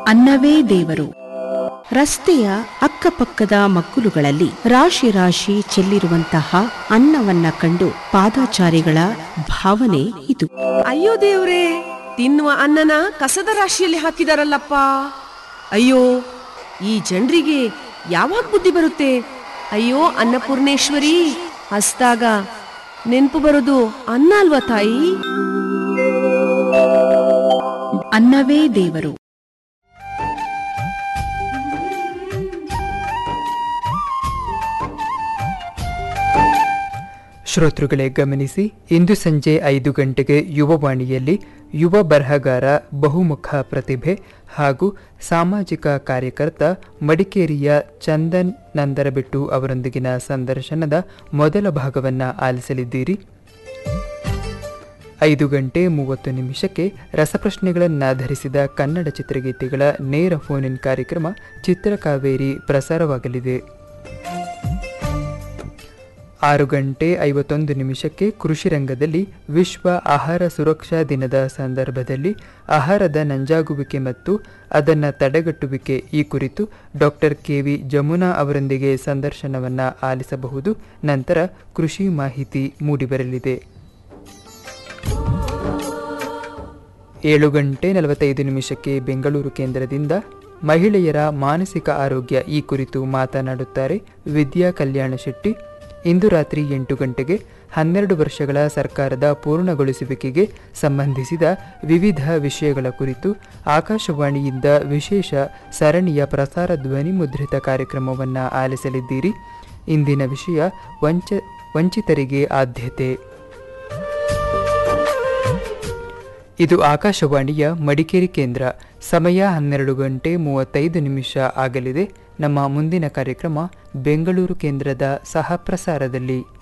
ಅನ್ನವೇ ದೇವರು ರಸ್ತೆಯ ಅಕ್ಕಪಕ್ಕದ ಮಗ್ಗುಲುಗಳಲ್ಲಿ ರಾಶಿ ರಾಶಿ ಚೆಲ್ಲಿರುವಂತಹ ಅನ್ನವನ್ನ ಕಂಡು ಪಾದಾಚಾರಿಗಳ ಭಾವನೆ ಇದು ಅಯ್ಯೋ ದೇವ್ರೇ ತಿನ್ನುವ ಅನ್ನನ ಕಸದ ರಾಶಿಯಲ್ಲಿ ಹಾಕಿದಾರಲ್ಲಪ್ಪ ಅಯ್ಯೋ ಈ ಜನರಿಗೆ ಯಾವಾಗ ಬುದ್ಧಿ ಬರುತ್ತೆ ಅಯ್ಯೋ ಅನ್ನಪೂರ್ಣೇಶ್ವರಿ ಹಸ್ದಾಗ ನೆನ್ಪು ಬರೋದು ಅನ್ನ ಅಲ್ವಾ ತಾಯಿ ಅನ್ನವೇ ದೇವರು ಶ್ರೋತೃಗಳೇ ಗಮನಿಸಿ ಇಂದು ಸಂಜೆ ಐದು ಗಂಟೆಗೆ ಯುವವಾಣಿಯಲ್ಲಿ ಯುವ ಬರಹಗಾರ ಬಹುಮುಖ ಪ್ರತಿಭೆ ಹಾಗೂ ಸಾಮಾಜಿಕ ಕಾರ್ಯಕರ್ತ ಮಡಿಕೇರಿಯ ಚಂದನ್ ನಂದರಬೆಟ್ಟು ಅವರೊಂದಿಗಿನ ಸಂದರ್ಶನದ ಮೊದಲ ಭಾಗವನ್ನು ಆಲಿಸಲಿದ್ದೀರಿ ಐದು ಗಂಟೆ ಮೂವತ್ತು ನಿಮಿಷಕ್ಕೆ ರಸಪ್ರಶ್ನೆಗಳನ್ನಾಧರಿಸಿದ ಕನ್ನಡ ಚಿತ್ರಗೀತೆಗಳ ನೇರ ಫೋನ್ ಇನ್ ಕಾರ್ಯಕ್ರಮ ಚಿತ್ರಕಾವೇರಿ ಪ್ರಸಾರವಾಗಲಿದೆ ಆರು ಗಂಟೆ ಐವತ್ತೊಂದು ನಿಮಿಷಕ್ಕೆ ಕೃಷಿ ರಂಗದಲ್ಲಿ ವಿಶ್ವ ಆಹಾರ ಸುರಕ್ಷಾ ದಿನದ ಸಂದರ್ಭದಲ್ಲಿ ಆಹಾರದ ನಂಜಾಗುವಿಕೆ ಮತ್ತು ಅದನ್ನು ತಡೆಗಟ್ಟುವಿಕೆ ಈ ಕುರಿತು ಡಾಕ್ಟರ್ ಕೆ ವಿ ಜಮುನಾ ಅವರೊಂದಿಗೆ ಸಂದರ್ಶನವನ್ನು ಆಲಿಸಬಹುದು ನಂತರ ಕೃಷಿ ಮಾಹಿತಿ ಮೂಡಿಬರಲಿದೆ ಏಳು ಗಂಟೆ ನಲವತ್ತೈದು ನಿಮಿಷಕ್ಕೆ ಬೆಂಗಳೂರು ಕೇಂದ್ರದಿಂದ ಮಹಿಳೆಯರ ಮಾನಸಿಕ ಆರೋಗ್ಯ ಈ ಕುರಿತು ಮಾತನಾಡುತ್ತಾರೆ ವಿದ್ಯಾ ಕಲ್ಯಾಣ ಶೆಟ್ಟಿ ಇಂದು ರಾತ್ರಿ ಎಂಟು ಗಂಟೆಗೆ ಹನ್ನೆರಡು ವರ್ಷಗಳ ಸರ್ಕಾರದ ಪೂರ್ಣಗೊಳಿಸುವಿಕೆಗೆ ಸಂಬಂಧಿಸಿದ ವಿವಿಧ ವಿಷಯಗಳ ಕುರಿತು ಆಕಾಶವಾಣಿಯಿಂದ ವಿಶೇಷ ಸರಣಿಯ ಪ್ರಸಾರ ಧ್ವನಿ ಮುದ್ರಿತ ಕಾರ್ಯಕ್ರಮವನ್ನು ಆಲಿಸಲಿದ್ದೀರಿ ಇಂದಿನ ವಿಷಯ ವಂಚ ವಂಚಿತರಿಗೆ ಆದ್ಯತೆ ಇದು ಆಕಾಶವಾಣಿಯ ಮಡಿಕೇರಿ ಕೇಂದ್ರ ಸಮಯ ಹನ್ನೆರಡು ಗಂಟೆ ಮೂವತ್ತೈದು ನಿಮಿಷ ಆಗಲಿದೆ ನಮ್ಮ ಮುಂದಿನ ಕಾರ್ಯಕ್ರಮ ಬೆಂಗಳೂರು ಕೇಂದ್ರದ ಸಹ ಪ್ರಸಾರದಲ್ಲಿ